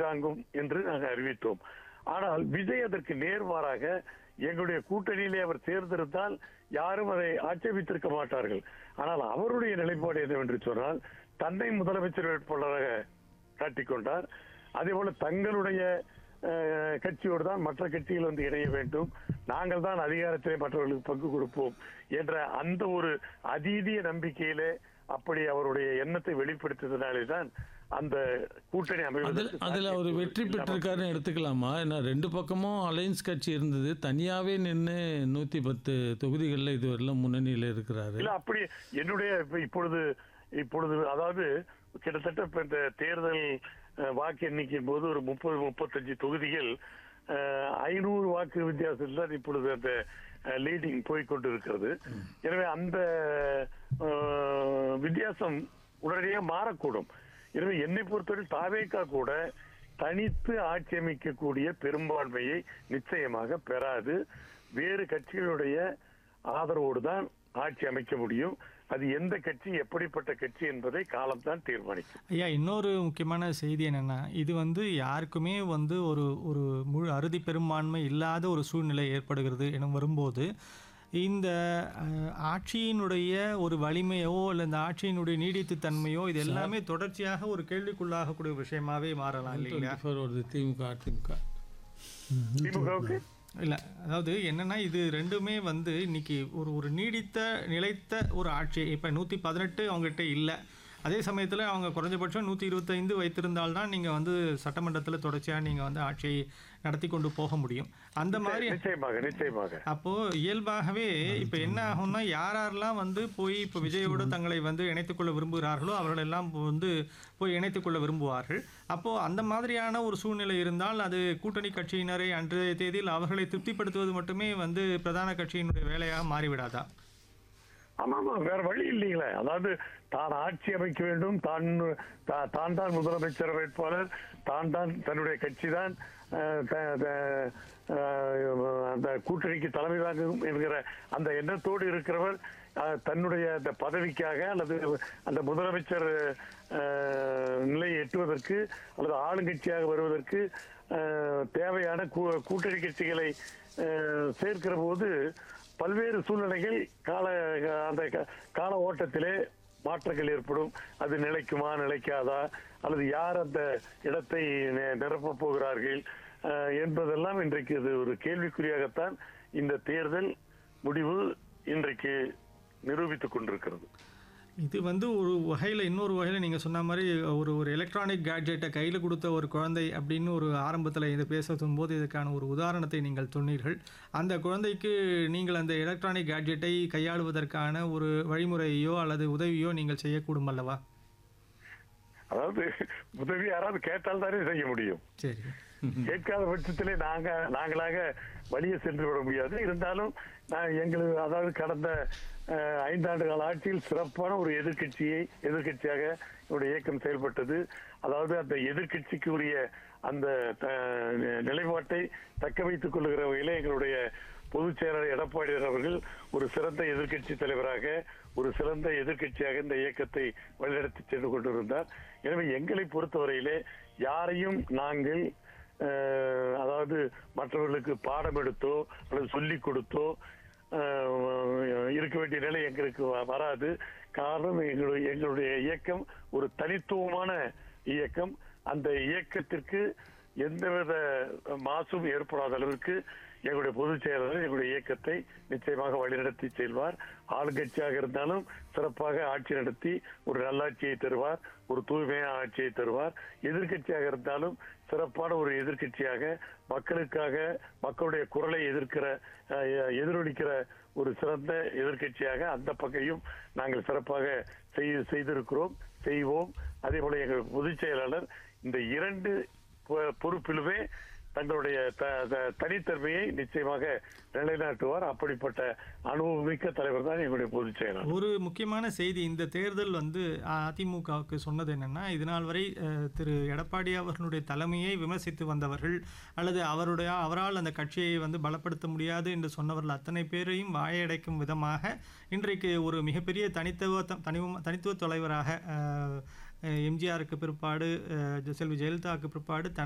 தாங்கும் என்று நாங்கள் அறிவித்தோம் ஆனால் விஜய் அதற்கு நேர்மாறாக எங்களுடைய கூட்டணியிலே அவர் சேர்ந்திருந்தால் யாரும் அதை ஆட்சேபித்திருக்க மாட்டார்கள் ஆனால் அவருடைய நிலைப்பாடு என்னவென்று சொன்னால் தன்னை முதலமைச்சர் வேட்பாளராக காட்டிக்கொண்டார் அதே போல தங்களுடைய அஹ், கட்சியோடு தான் மற்ற கட்சிகள் வந்து இணைய வேண்டும் நாங்கள் தான் அதிகாரத்திலே மற்றவர்களுக்கு பங்கு கொடுப்போம் என்ற அந்த ஒரு அதீதிய நம்பிக்கையிலே அப்படி அவருடைய எண்ணத்தை வெளிப்படுத்தியதனாலே தான் அந்த கூட்டணி அதில் அமைவதற்கு அதில் அவர் சாத்தியக்கூறு வெற்றி இல்லாமல் பெற்றிருக்காருன்னு எடுத்துக்கலாமா ஏன்னா ரெண்டு பக்கமும் அலையன்ஸ் கட்சி இருந்தது தனியாகவே நின்று நூற்றி பத்து தொகுதிகளில் இதுவரையிலும் முன்னணியில் இருக்கிறாரு இல்ல அப்படி என்னுடைய இப்ப இப்பொழுது இப்பொழுது அதாவது கிட்டத்தட்ட இப்ப இந்த தேர்தல் அஹ், வாக்கு எண்ணிக்கையின் போது ஒரு முப்பது முப்பத்தஞ்சு தொகுதிகள் அஹ், ஐநூறு வாக்கு வித்தியாசத்தில் தான் இப்பொழுது அந்த லீடிங் போய்கொண்டிருக்கிறது எனவே அந்த அஹ், வித்தியாசம் உடனடியாக மாறக்கூடும் எனவே என்னை பொறுத்தவரை தாவேக்கா கூட தனித்து ஆட்சி அமைக்கக்கூடிய பெரும்பான்மையை நிச்சயமாக பெறாது வேறு கட்சிகளுடைய ஆதரவோடு தான் ஆட்சி அமைக்க முடியும் அது எந்த கட்சி எப்படிப்பட்ட கட்சி என்பதை காலம்தான் தீர்மானிக்கும் ஐயா இன்னொரு முக்கியமான செய்தி என்னென்னா இது வந்து யாருக்குமே வந்து ஒரு ஒரு முழு அறுதி பெரும்பான்மை இல்லாத ஒரு சூழ்நிலை ஏற்படுகிறது என வரும்போது இந்த அஹ், ஆட்சியினுடைய ஒரு வலிமையோ இல்லை இந்த ஆட்சியினுடைய நீடித்து தன்மையோ இது எல்லாமே தொடர்ச்சியாக ஒரு கேள்விக்குள்ளாகக்கூடிய விஷயமாவே மாறலாம் இல்லைங்களா டுவெண்ட்டி ஃபோர் வருது திமுக அதிமுக திமுகவுக்கு இல்லை அதாவது என்னன்னா இது ரெண்டுமே வந்து இன்னைக்கு ஒரு ஒரு நீடித்த நிலைத்த ஒரு ஆட்சி இப்போ நூற்றி பதினெட்டு அவங்ககிட்ட இல்லை அதே சமயத்தில் அவங்க குறைஞ்சபட்சம் நூற்றி இருபத்தைந்து வைத்திருந்தால்தான் நீங்கள் வந்து சட்டமன்றத்தில் தொடர்ச்சியாக நீங்கள் வந்து ஆட்சியை நடத்தி கொண்டு போக முடியும் அந்த மாதிரி நிச்சயமாக நிச்சயமாக அப்போது இயல்பாகவே இப்போ என்ன ஆகும்னா யார் யாரெல்லாம் வந்து போய் இப்போ விஜயோடு தங்களை வந்து இணைத்துக்கொள்ள விரும்புகிறார்களோ அவர்களெல்லாம் வந்து போய் இணைத்துக்கொள்ள விரும்புவார்கள் அப்போது அந்த மாதிரியான ஒரு சூழ்நிலை இருந்தால் அது கூட்டணி கட்சியினரை அன்றைய தேதியில் அவர்களை திருப்திப்படுத்துவது மட்டுமே வந்து பிரதான கட்சியினுடைய வேலையாக மாறிவிடாதா ஆமா ஆமா வேற வழி இல்லைங்களே அதாவது தான் ஆட்சி அமைக்க வேண்டும் தான் தா- தான் தான் முதலமைச்சர் வேட்பாளர் தான் தான் தன்னுடைய கட்சி தான் அஹ், த- த- அஹ், அந்த கூட்டணிக்கு தலைமை தாங்கும் என்கிற அந்த எண்ணத்தோடு இருக்கிறவர் அஹ், தன்னுடைய அந்த பதவிக்காக அல்லது அந்த முதலமைச்சர் அஹ், நிலையை எட்டுவதற்கு அல்லது ஆளுங்கட்சியாக வருவதற்கு அஹ், தேவையான கூ- கூட்டணி கட்சிகளை அஹ், சேர்க்கிற போது பல்வேறு சூழ்நிலைகள் கால அந்த க- கால ஓட்டத்திலே மாற்றங்கள் ஏற்படும் அது நிலைக்குமா நிலைக்காதா அல்லது யார் அந்த இடத்தை நி- நிரப்பப் போகிறார்கள் அஹ், என்பதெல்லாம் இன்றைக்கு இது ஒரு கேள்விக்குறியாகத்தான் இந்த தேர்தல் முடிவு இன்றைக்கு நிரூபித்துக் கொண்டிருக்கிறது இது வந்து ஒரு வகையில் இன்னொரு வகையில் நீங்கள் சொன்ன மாதிரி ஒரு ஒரு எலக்ட்ரானிக் கேட்ஜெட்டை கையில் கொடுத்த ஒரு குழந்தை அப்படின்னு ஒரு ஆரம்பத்தில் இதை பேசும் போது இதுக்கான ஒரு உதாரணத்தை நீங்கள் சொன்னீர்கள் அந்த குழந்தைக்கு நீங்கள் அந்த எலக்ட்ரானிக் கேட்ஜெட்டை கையாளுவதற்கான ஒரு வழிமுறையோ அல்லது உதவியோ நீங்கள் செய்யக்கூடும் அல்லவா அதாவது உதவி யாராவது கேட்டால் தானே செய்ய முடியும் சரி கேட்காத பட்சத்திலே நாங்க நாங்களாக வழியே சென்று விட முடியாது இருந்தாலும் நான் எங்களுக்கு அதாவது கடந்த அஹ், ஐந்தாண்டு கால ஆட்சியில் சிறப்பான ஒரு எதிர்க்கட்சியை எதிர்க்கட்சியாக என்னுடைய இயக்கம் செயல்பட்டது அதாவது அந்த எதிர்க்கட்சிக்கு உரிய அந்த த- நிலைப்பாட்டை தக்க வைத்துக் கொள்ளுகிற வகையிலே எங்களுடைய பொதுச் செயலாளர் எடப்பாடியார் அவர்கள் ஒரு சிறந்த எதிர்க்கட்சி தலைவராக ஒரு சிறந்த எதிர்க்கட்சியாக இந்த இயக்கத்தை வழிநடத்தி சென்று கொண்டிருந்தார் எனவே எங்களை பொறுத்தவரையிலே யாரையும் நாங்கள் அஹ், அதாவது மற்றவர்களுக்கு பாடம் எடுத்தோ அல்லது சொல்லிக் கொடுத்தோ அஹ், இருக்க வேண்டிய நிலை எங்களுக்கு வ- வராது காரணம் எங்களுடைய எங்களுடைய இயக்கம் ஒரு தனித்துவமான இயக்கம் அந்த இயக்கத்திற்கு எந்தவித மாசும் ஏற்படாத அளவிற்கு எங்களுடைய பொதுச் செயலாளர் எங்களுடைய இயக்கத்தை நிச்சயமாக வழிநடத்தி செல்வார் ஆளுங்கட்சியாக இருந்தாலும் சிறப்பாக ஆட்சி நடத்தி ஒரு நல்லாட்சியை தருவார் ஒரு தூய்மையான ஆட்சியை தருவார் எதிர்க்கட்சியாக இருந்தாலும் சிறப்பான ஒரு எதிர்க்கட்சியாக மக்களுக்காக மக்களுடைய குரலை எதிர்க்கிற அஹ், எதிரொலிக்கிற ஒரு சிறந்த எதிர்க்கட்சியாக அந்த பக்கையும் நாங்கள் சிறப்பாக செய்- செய்திருக்கிறோம் செய்வோம் அதே போல எங்கள் பொதுச் செயலாளர் இந்த இரண்டு பொ- பொறுப்பிலுமே தங்களுடைய த- த- தனித்தன்மையை நிச்சயமாக நிலைநாட்டுவார் அப்படிப்பட்ட அனுபவமிக்க தலைவர் தான் எங்களுடைய பொதுச் செயலாளர் ஒரு முக்கியமான செய்தி இந்த தேர்தல் வந்து அதிமுகவுக்கு சொன்னது என்னன்னா இது நாள் வரை அஹ், திரு எடப்பாடி அவர்களுடைய தலைமையை விமர்சித்து வந்தவர்கள் அல்லது அவருடைய அவரால் அந்த கட்சியை வந்து பலப்படுத்த முடியாது என்று சொன்னவர்கள் அத்தனை பேரையும் வாயடைக்கும் விதமாக இன்றைக்கு ஒரு மிகப்பெரிய தனித்துவ தனி தனித்துவ தலைவராக அஹ், எம்ஜிஆருக்கு பிற்பாடு அஹ், செல்வி ஜெயலலிதாவுக்கு பிற்பாடு தன்